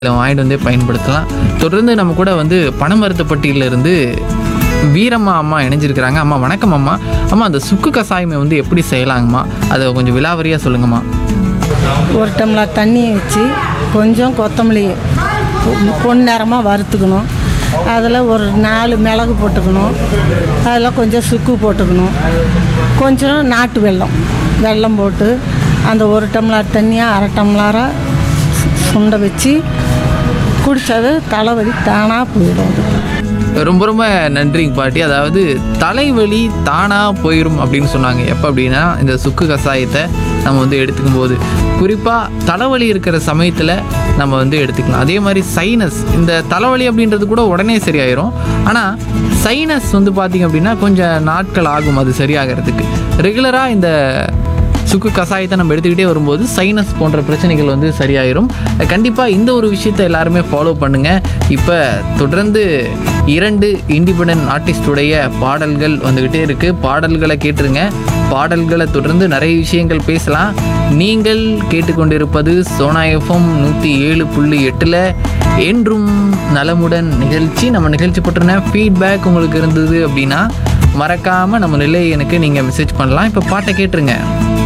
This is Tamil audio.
இதை வாங்கிட்டு வந்து பயன்படுத்தலாம் தொடர்ந்து நம்ம கூட வந்து பணமருத்துப்பட்டியில இருந்து வீரம்மா அம்மா இணைஞ்சிருக்கிறாங்க அம்மா வணக்கம் அம்மா அம்மா அந்த சுக்கு கசாயமை வந்து எப்படி செய்யலாங்கம்மா அதை கொஞ்சம் விலாவரியாக சொல்லுங்கம்மா ஒரு டம்ளர் தண்ணியை வச்சு கொஞ்சம் கொத்தமல்லி பொ- பொன்னிறமாக வறுத்துக்கணும் அதில் ஒரு நாலு மிளகு போட்டுக்கணும் அதில் கொஞ்சம் சுக்கு போட்டுக்கணும் கொஞ்சம் நாட்டு வெல்லம் வெல்லம் போட்டு அந்த ஒரு டம்ளர் தண்ணியை அரை டம்ளராக சு- சுண்ட வச்சு குடித்தது தலைவலி தானாக போயிடும் அது ரொம்ப ரொம்ப நன்றிங்க பாட்டி அதாவது தலைவலி தானாக போயிடும் அப்படின்னு சொன்னாங்க எப்போ அப்படின்னா இந்த சுக்கு கஷாயத்தை நம்ம வந்து எடுத்துக்கும் போது குறிப்பாக தலைவலி இருக்கிற சமயத்தில் நம்ம வந்து எடுத்துக்கலாம் அதே மாதிரி சைனஸ் இந்த தலைவலி அப்படின்றது கூட உடனே சரியாயிரும் ஆனால் சைனஸ் வந்து பார்த்திங்க அப்படின்னா கொஞ்சம் நாட்கள் ஆகும் அது சரியாகிறதுக்கு ரெகுலராக இந்த சுக்கு கஷாயத்தை நம்ம எடுத்துக்கிட்டே வரும்போது சைனஸ் போன்ற பிரச்சனைகள் வந்து சரியாயிரும் கண்டிப்பாக இந்த ஒரு விஷயத்தை எல்லாருமே ஃபாலோ பண்ணுங்கள் இப்போ தொடர்ந்து இரண்டு இண்டிபெண்ட் ஆர்டிஸ்டுடைய பாடல்கள் வந்துக்கிட்டே இருக்குது பாடல்களை கேட்டுருங்க பாடல்களை தொடர்ந்து நிறைய விஷயங்கள் பேசலாம் நீங்கள் கேட்டுக்கொண்டிருப்பது சோனா எஃப்எம் நூற்றி ஏழு புள்ளி எட்டில் என்றும் நலமுடன் நிகழ்ச்சி நம்ம நிகழ்ச்சி பற்றின ஃபீட்பேக் உங்களுக்கு இருந்தது அப்படின்னா மறக்காமல் நம்ம நிலையனுக்கு நீங்கள் மெசேஜ் பண்ணலாம் இப்போ பாட்டை கேட்டுருங்க